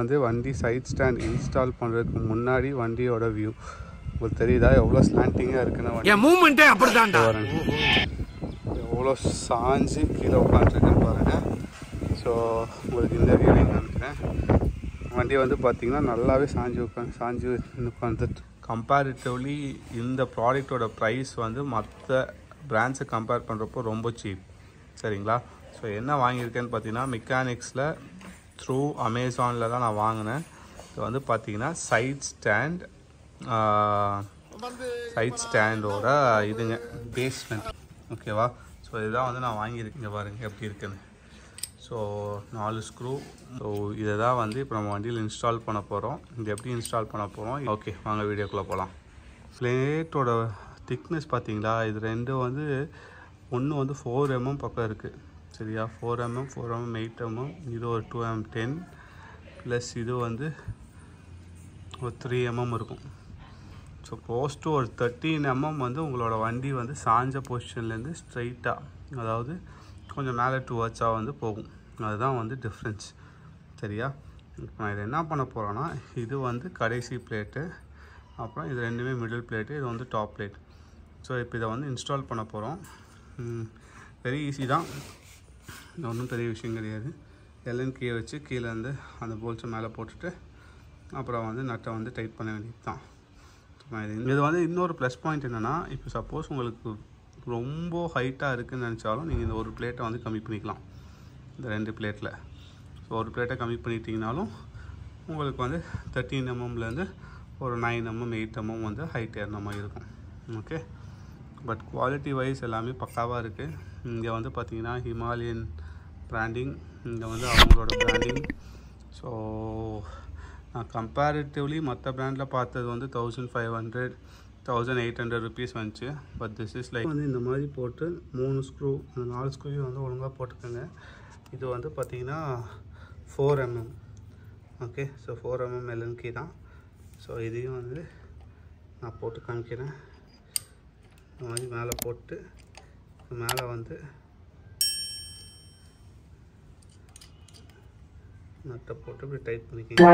வந்து வண்டி side stand install பண்ணுறதுக்கு முன்னாடி வண்டியோட வியூ உங்களுக்கு தெரியுதா எவ்வளோ ஸ்லாண்டிங்காக இருக்குன்னு வண்டி என் மூமெண்ட்டே அப்படிதான்டா பாருங்க எவ்வளோ சாஞ்சு கீழே உட்காந்துருக்குன்னு பாருங்கள் ஸோ உங்களுக்கு இந்த வியூலையும் காமிக்கிறேன் வண்டி வந்து பார்த்தீங்கன்னா நல்லாவே சாஞ்சு உட்காந்து சாஞ்சு உட்காந்துட்டு கம்பேரிட்டிவ்லி இந்த ப்ராடக்ட்டோட ப்ரைஸ் வந்து மற்ற பிராண்ட்ஸை கம்பேர் பண்ணுறப்போ ரொம்ப சீப் சரிங்களா ஸோ என்ன வாங்கியிருக்கேன்னு பார்த்தீங்கன்னா மெக்கானிக்ஸில் த்ரூ அமேசானில் தான் நான் வாங்கினேன் இது வந்து பார்த்தீங்கன்னா சைட் ஸ்டாண்ட் சைட் ஸ்டாண்டோட இதுங்க பேஸ்மெண்ட் ஓகேவா ஸோ இதுதான் வந்து நான் வாங்கியிருக்கேன் இங்க பாருங்க எப்படி இருக்குன்னு ஸோ நாலு ஸ்க்ரூ ஸோ இதை தான் வந்து இப்போ நம்ம வண்டியில் இன்ஸ்டால் பண்ண போகிறோம் இது எப்படி இன்ஸ்டால் பண்ண போகிறோம் ஓகே வாங்க வீடியோக்குள்ளே போகலாம் பிளேட்டோட திக்னஸ் பார்த்தீங்களா இது ரெண்டும் வந்து ஒன்று வந்து ஃபோர் எம்எம் பக்கம் இருக்குது சரியா four mm four mm eight mm இது ஒரு டூ எம் டென் ப்ளஸ் இது வந்து ஒரு த்ரீ எம்எம் இருக்கும் ஸோ க்ளோஸ் டு ஒரு தேர்ட்டீன் எம்எம் வந்து உங்களோட வண்டி வந்து சாஞ்ச பொசிஷன்லேருந்து ஸ்ட்ரைட்டாக அதாவது கொஞ்சம் மேலே டூ வர்ட்ஸாக வந்து போகும் அதுதான் வந்து டிஃப்ரென்ஸ் சரியா இப்போ நான் இதை என்ன பண்ண போகிறேன்னா இது வந்து கடைசி பிளேட்டு அப்புறம் இது ரெண்டுமே மிடில் பிளேட்டு இது வந்து டாப் பிளேட் ஸோ இப்போ இதை வந்து இன்ஸ்டால் பண்ண போகிறோம் வெரி ஈஸி தான் ஒன்றும் பெரிய விஷயம் கிடையாது எல்என் கீயை வச்சு கீழே வந்து அந்த போல்ஸை மேலே போட்டுட்டு அப்புறம் வந்து நட்டை வந்து டைட் பண்ண வேண்டியது தான் இது வந்து இன்னொரு ப்ளஸ் பாயிண்ட் என்னென்னா இப்போ சப்போஸ் உங்களுக்கு ரொம்ப ஹைட்டாக இருக்குதுன்னு நினச்சாலும் நீங்கள் இந்த ஒரு பிளேட்டை வந்து கம்மி பண்ணிக்கலாம் இந்த ரெண்டு பிளேட்டில் ஸோ ஒரு பிளேட்டை கம்மி பண்ணிட்டீங்கனாலும் உங்களுக்கு வந்து தேர்ட்டீன் எம்எம்லேருந்து ஒரு நைன் எம்எம் எயிட் எம்எம் வந்து ஹைட் ஏறின மாதிரி இருக்கும் ஓகே பட் குவாலிட்டி வைஸ் எல்லாமே பக்காவாக இருக்குது இங்கே வந்து பார்த்தீங்கன்னா ஹிமாலயன் பிராண்டிங் இங்கே வந்து அவங்களோட பிராண்டிங் ஸோ நான் கம்பேரிட்டிவ்லி மற்ற பிராண்டில் பார்த்தது வந்து thousand five hundred thousand eight hundred rupees வந்துச்சு பட் திஸ் இஸ் லைக் வந்து இந்த மாதிரி போட்டு மூணு ஸ்க்ரூ இந்த நாலு ஸ்க்ரூவையும் வந்து ஒழுங்காக போட்டுக்கோங்க இது வந்து பார்த்தீங்கன்னா four mm okay so four mm எல்என்கி தான் ஸோ இதையும் வந்து நான் போட்டு காமிக்கிறேன் இந்த மாதிரி மேலே போட்டு மேலே வந்து நட்டை போட்டு இப்படி டைட் பண்ணிக்கிங்க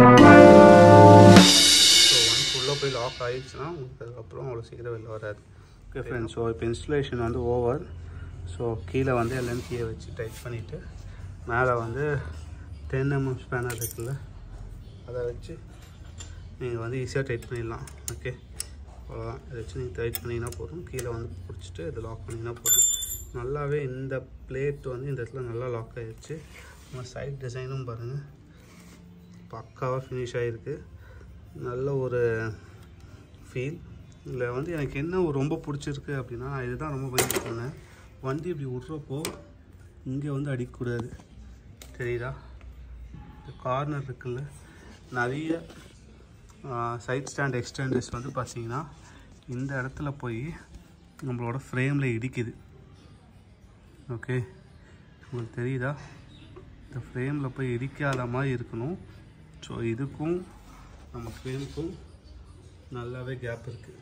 ஸோ ஒன்ஸ் உள்ளே போய் லாக் ஆயிடுச்சுன்னா உங்களுக்கு அதுக்கப்புறம் அவ்வளோ சீக்கிரம் வெளில வராது ஓகே ஃப்ரெண்ட்ஸ் ஸோ இப்போ இன்ஸ்டலேஷன் வந்து ஓவர் ஸோ கீழே வந்து எல்என்கியை வச்சு டைட் பண்ணிவிட்டு மேலே வந்து டென் எம்எம் ஸ்பேனர் இருக்குல்ல அதை வச்சு நீங்கள் வந்து ஈஸியாக டைட் பண்ணிடலாம் ஓகே அவ்வளோதான் இதை வச்சு நீங்கள் டைட் பண்ணிங்கன்னா போதும் கீழே வந்து பிடிச்சிட்டு இதை லாக் பண்ணிங்கன்னா போதும் நல்லாவே இந்த பிளேட் வந்து இந்த இடத்துல நல்லா லாக் ஆகிடுச்சு நம்ம சைட் டிசைனும் பாருங்கள் பக்காவாக ஃபினிஷ் ஆகிருக்கு நல்ல ஒரு ஃபீல் இதில் வந்து எனக்கு என்ன ஒரு ரொம்ப பிடிச்சிருக்கு அப்படின்னா நான் இதுதான் ரொம்ப பயந்து பண்ணேன் வண்டி இப்படி விட்றப்போ இங்கே வந்து அடிக்கக்கூடாது தெரியுதா இந்த கார்னர் இருக்குல்ல நிறைய சைட் ஸ்டாண்ட் எக்ஸ்டெண்டர்ஸ் வந்து பார்த்தீங்கன்னா இந்த இடத்துல போய் நம்மளோட ஃப்ரேமில் இடிக்குது ஓகே உங்களுக்கு தெரியுதா இந்த ஃப்ரேமில் போய் இடிக்காத மாதிரி இருக்கணும் ஸோ இதுக்கும் நம்ம ஃப்ரேமுக்கும் நல்லாவே கேப் இருக்குது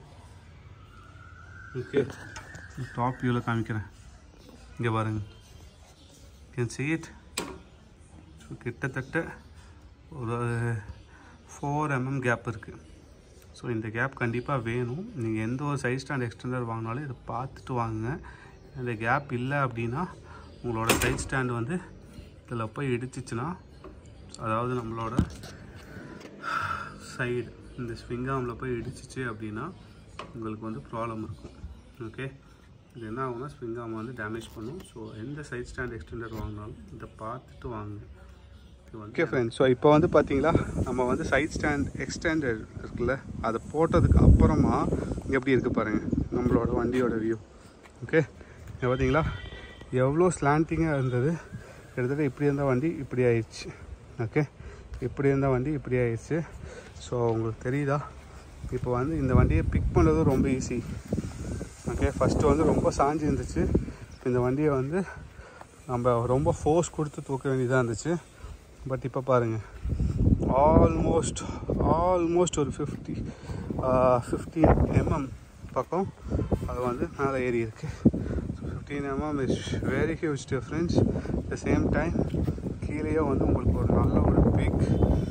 ஓகே டாப் வியூவில் காமிக்கிறேன் இங்கே பாருங்க கேன் see it ஸோ கிட்டத்தட்ட ஒரு ஃபோர் எம்எம் கேப் இருக்குது ஸோ இந்த கேப் கண்டிப்பாக வேணும் நீங்கள் எந்த ஒரு சைஸ் ஸ்டாண்ட் எக்ஸ்டெண்டர் வாங்கினாலும் இதை பார்த்துட்டு வாங்குங்க இந்த கேப் இல்லை அப்படின்னா உங்களோட சைட் ஸ்டாண்ட் வந்து இதில் போய் இடிச்சிச்சுன்னா அதாவது நம்மளோட சைடு இந்த ஸ்விங்காமில் போய் இடிச்சிச்சு அப்படின்னா உங்களுக்கு வந்து ப்ராப்ளம் இருக்கும் ஓகே இது என்ன ஆகும்னா ஸ்விங்காம் வந்து டேமேஜ் பண்ணும் ஸோ எந்த சைட் ஸ்டாண்ட் எக்ஸ்டெண்டர் வாங்கினாலும் இதை பார்த்துட்டு வாங்குங்க ஓகே ஃப்ரெண்ட்ஸ் ஸோ இப்போ வந்து பார்த்தீங்களா நம்ம வந்து சைட் ஸ்டாண்ட் எக்ஸ்டெண்டர் இருக்குல்ல அதை போட்டதுக்கு அப்புறமா எப்படி இருக்குது பாருங்கள் நம்மளோட வண்டியோட வியூ ஓகே இங்கே பார்த்தீங்களா எவ்வளோ ஸ்லாண்டிங்காக இருந்தது கிட்டத்தட்ட இப்படி இருந்த வண்டி இப்படி ஆயிடுச்சு ஓகே இப்படி இருந்த வண்டி இப்படி ஆயிடுச்சு ஸோ உங்களுக்கு தெரியுதா இப்போ வந்து இந்த வண்டியை பிக் பண்ணுறது ரொம்ப ஈஸி ஓகே ஃபஸ்ட்டு வந்து ரொம்ப சாஞ்சு இருந்துச்சு இந்த வண்டியை வந்து நம்ம ரொம்ப ஃபோர்ஸ் கொடுத்து தூக்க வேண்டியதாக இருந்துச்சு பட் இப்போ பாருங்கள் ஆல்மோஸ்ட் ஆல்மோஸ்ட் ஒரு ஃபிஃப்டி ஃபிஃப்டீன் எம்எம் பக்கம் அது வந்து மேலே ஏறி இருக்குது so fifteen mm is very huge difference the same time கீழேயே வந்து உங்களுக்கு ஒரு நல்ல ஒரு பிக்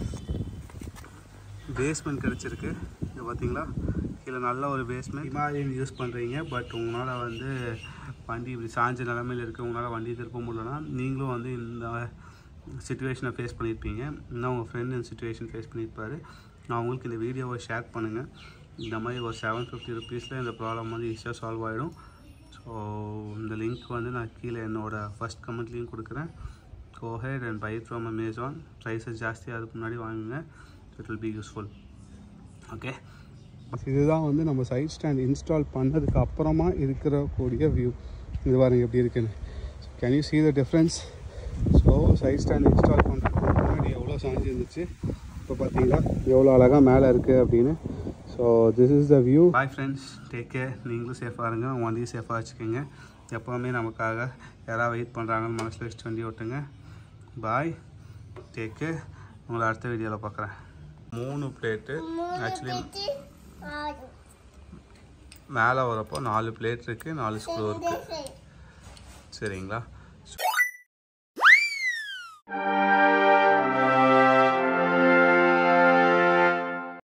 பேஸ்மெண்ட் கிடச்சிருக்கு இது பார்த்தீங்களா கீழே நல்ல ஒரு பேஸ்மெண்ட் இமாலயன் யூஸ் பண்ணுறீங்க பட் உங்களால் வந்து வண்டி இப்படி சாஞ்ச நிலமையில் இருக்குது உங்களால் வண்டி திருப்ப முடியலன்னா நீங்களும் வந்து இந்த சுச்சுவேஷனை ஃபேஸ் பண்ணியிருப்பீங்க இன்னும் உங்கள் ஃப்ரெண்ட் இந்த சுச்சுவேஷன் ஃபேஸ் பண்ணியிருப்பாரு நான் உங்களுக்கு இந்த வீடியோவை ஷேர் பண்ணுங்கள் இந்த மாதிரி ஒரு செவன் ஃபிஃப்டி ருபீஸில் இந்த ப்ராப்ளம் வந்து ஈஸியாக சால்வ் ஆகிடும் ஸோ இந்த லிங்க் வந்து நான் கீழே என்னோடய ஃபஸ்ட் கமெண்ட்லேயும் கொடுக்குறேன் go ahead and buy from Amazon prices ஜாஸ்தியாக அதுக்கு முன்னாடி வாங்குங்க it will be useful okay இதுதான் வந்து நம்ம சைட் ஸ்டாண்ட் இன்ஸ்டால் பண்ணதுக்கு அப்புறமா இருக்கிற கூடிய வியூ இது பாருங்க எப்படி இருக்குன்னு can you see the difference so side stand install பண்ணுறதுக்கு முன்னாடி எவ்வளோ சாஞ்சி இருந்துச்சு இப்போ பார்த்தீங்களா எவ்வளோ அழகாக மேலே இருக்குது அப்படின்னு so this is the view bye friends take care நீங்களும் சேஃபாக இருங்க உங்கள் வண்டியும் சேஃபாக வச்சுக்கோங்க எப்போவுமே நமக்காக யாராவது வெயிட் பண்ணுறாங்கன்னு மனசில் வச்சுட்டு வண்டி ஓட்டுங்க பாய் டேக் கேர் உங்களை அடுத்த வீடியோவில் பார்க்குறேன் மூணு பிளேட்டு ஆக்சுவலி மேலே வரப்போ நாலு பிளேட் இருக்குது நாலு ஸ்க்ரூ இருக்குது சரிங்களா